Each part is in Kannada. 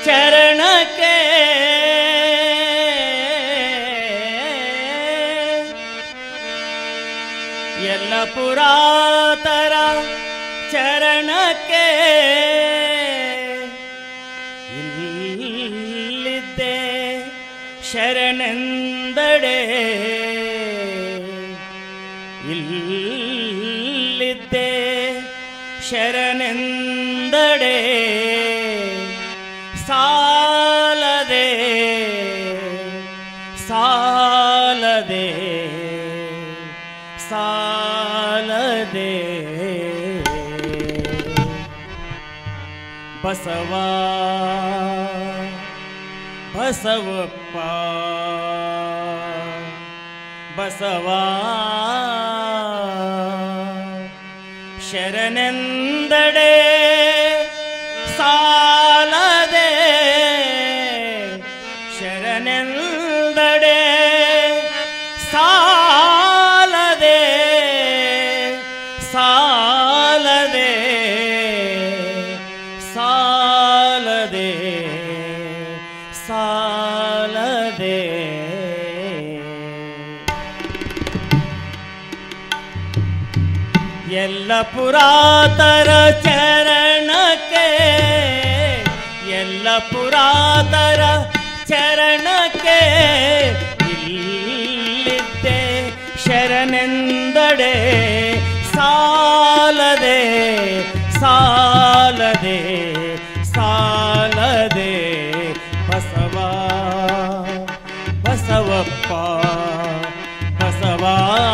ಚರಣಕ್ಕೆ ಎಲ್ಲ ಪುರಾತರ ಚರಣಕ್ಕೆ ಇಲ್ಲಿದ್ದೆ ಶರಣೆಂದಡೆ ಇಲ್ಲಿದ್ದೆ ಶರಣೆಂದಡೆ ಸಾಲದೆ ಸಾಲದೆ ಸಾಲದೆ ಬಸವ ಬಸವಪ್ಪ ಬಸವ ಶರಣೆಂದಡೆ ಸಾಲದೆ ಶರಣೆಂದಡೆ ಸಾಲದೆ ಸಾಲದೆ ಸಾಲದೆ ಸಾಲದೆ ಎಲ್ಲ ಪುರಾತರ ಚರಣಕ್ಕೆ ಎಲ್ಲ ಪುರಾತರ ಚರಣಕ್ಕೆ ಇಲ್ಲಿದ್ದೆ ಶರಣೆಂದಡೆ ಸಾಲದೆ ಸಾಲದೆ ಸಾಲದೆ ಬಸವ ಬಸವಪ್ಪ ಬಸವ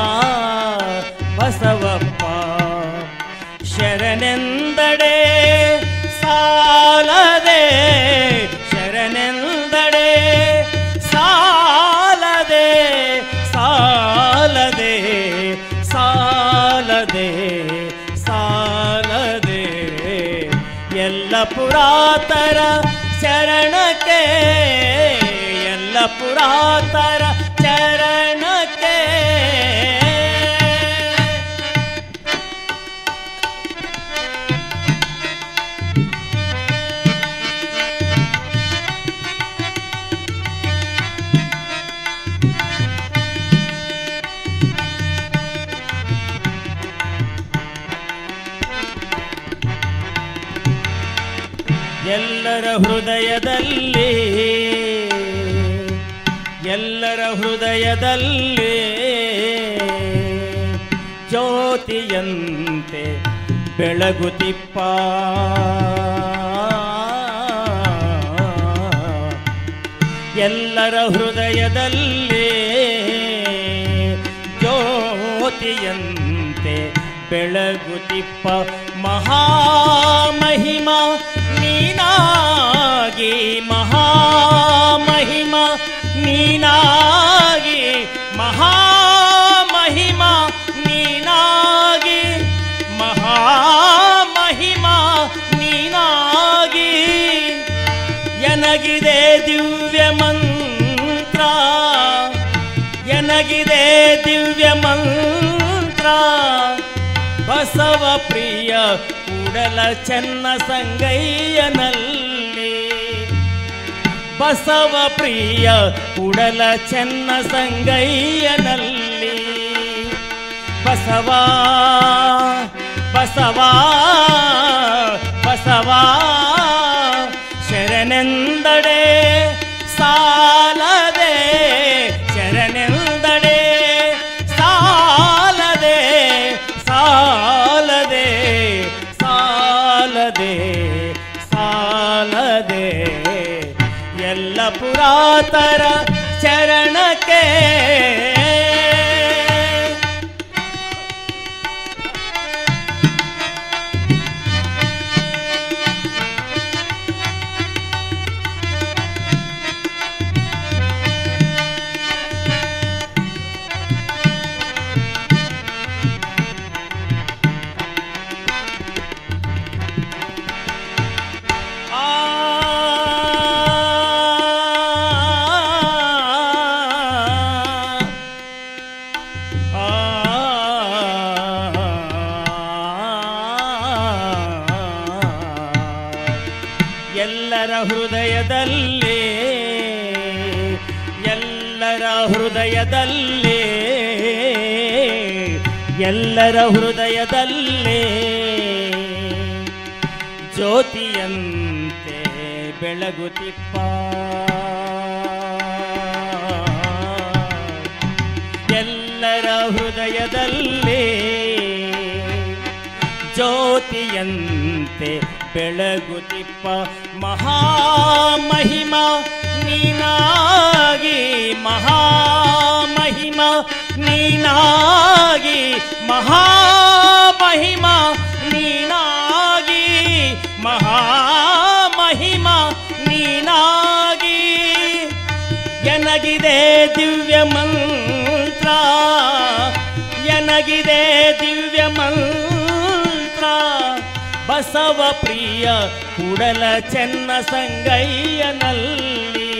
ಬಸವಪ್ಪ ಶರಣೆಂದಡೆ ಸಾಲದೆ ಶರಣೆಂದಡೆ ಸಾಲದೆ ಸಾಲದೆ ಸಾಲದೆ ಸಾಲದೆ ಎಲ್ಲ ಪುರಾತರ ಚರಣಕ್ಕೆ ಎಲ್ಲ ಪುರಾತರ ಚರಣಕ್ಕೆ ಎಲ್ಲರ ಹೃದಯದಲ್ಲಿ ಎಲ್ಲರ ಹೃದಯದಲ್ಲಿ ಜ್ಯೋತಿಯಂತೆ ಬೆಳಗುತಿಪ್ಪ ಎಲ್ಲರ ಹೃದಯದಲ್ಲಿ ಜ್ಯೋತಿಯಂತೆ ಬೆಳಗುತಿಪ್ಪ ಮಹಾಮಹಿಮ ನೀನಾಗಿ ಮಹಾಮಹಿಮ ನೀನಾಗಿ ಮಹಾಮಹಿಮ ನೀನಾಗಿ ಮಹಾಮಹಿಮ ನೀನಾಗಿ ಎನಗಿದೆ ದಿವ್ಯ ಮಂತ್ರ ಎನಗಿದೆ ದಿವ್ಯ ಮಂತ್ರ ಬಸವ ಪ್ರಿಯ ಕೂಡಲ ಚೆನ್ನ ಸಂಗಯ್ಯನಲ್ಲಿ ಬಸವ ಪ್ರಿಯ ಕೂಡಲ ಚೆನ್ನ ಸಂಗಯ್ಯನಲ್ಲಿ ಬಸವ ಬಸವ ಬಸವ ಶರಣೆಂದಡೆ ಸಾಲದೆ ಶರಣೆಂದಡೆ ಸಾಲದೆ ಸಾಲದೆ ಸಾಲದೆ ಸಾಲದೆ ಎಲ್ಲ ಪುರಾತರ ಚರಣಕ್ಕೆ ಆ ಹೃದಯದಲ್ಲಿ ಎಲ್ಲರ ಹೃದಯದಲ್ಲಿ ಎಲ್ಲರ ಹೃದಯದಲ್ಲಿ ಜ್ಯೋತಿಯಂತೆ ಬೆಳಗುತ್ತಿಪ್ಪ ಎಲ್ಲರ ಹೃದಯದಲ್ಲಿ ಜ್ಯೋತಿಯಂತೆ ಬೆಳಗುತ್ತಿಪ್ಪ ಮಹಾಮಹಿಮ ನೀನಾಗಿ ಮಹಾಮಹಿಮ ನೀನಾಗಿ ಮಹಾಮಹಿಮ ನೀನಾಗಿ ಮಹಾಮಹಿಮ ನೀನಾಗಿ ಎನಗಿದೆ ದಿವ್ಯ ಮಂತ್ರ ಎನಗಿದೆ ದಿವ್ಯ ಮಂತ್ರ ಬಸವ ಪ್ರಿಯ ಕುಡಲ ಚೆನ್ನ ಸಂಗಯ್ಯನಲ್ಲಿ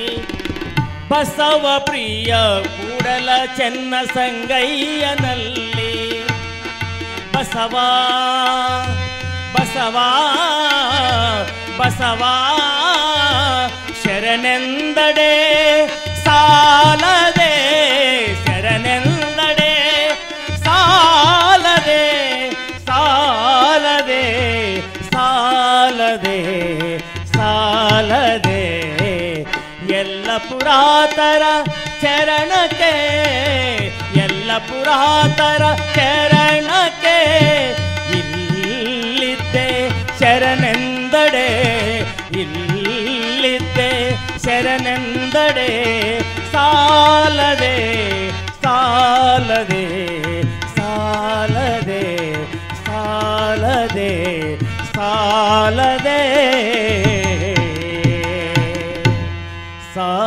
ಬಸವ ಪ್ರಿಯ ಕೂಡಲ ಚೆನ್ನ ಸಂಗಯ್ಯನಲ್ಲಿ ಬಸವ ಬಸವ ಬಸವ ಶರಣೆಂದಡೆ ಸಾಲದೆ ಶರಣೆಂದಡೆ ಸಾಲದೆ ಸಾಲದೆ ಸಾಲದೆ ಸಾಲದೆ ಎಲ್ಲ ಪುರಾತರ ಚರಣಕ್ಕೆ ಎಲ್ಲ ಪುರಾತರ ಚರಣಕ್ಕೆ ಇಲ್ಲಿದ್ದೆ ಶರಣೆಂದಡೆ ಇಲ್ಲಿದ್ದೆ ಶರಣೆಂದಡೆ ಸಾಲದೆ ಸಾಲದೆ ಸಾಲದೆ ಸಾಲದೆ ಸಾಲದೆ ಸಾ